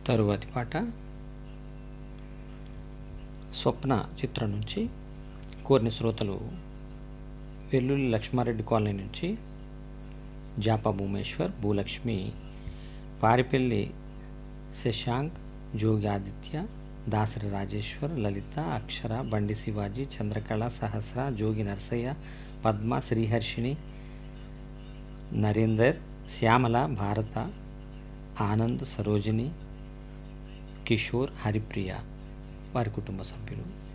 తరువాతి పాట స్వప్న చిత్రం నుంచి కోరిన శ్రోతలు వెల్లుల్లి లక్ష్మారెడ్డి కాలనీ నుంచి జాపా భూమేశ్వర్ భూలక్ష్మి పారిపల్లి శశాంక్ జోగి ఆదిత్య దాసరి రాజేశ్వర్ లలిత అక్షర బండి శివాజీ చంద్రకళ సహస్ర జోగి నరసయ్య పద్మ శ్రీహర్షిణి నరేందర్ శ్యామల భారత ఆనంద్ సరోజిని కిషోర్ హరిప్రియ వారి కుటుంబ సభ్యులు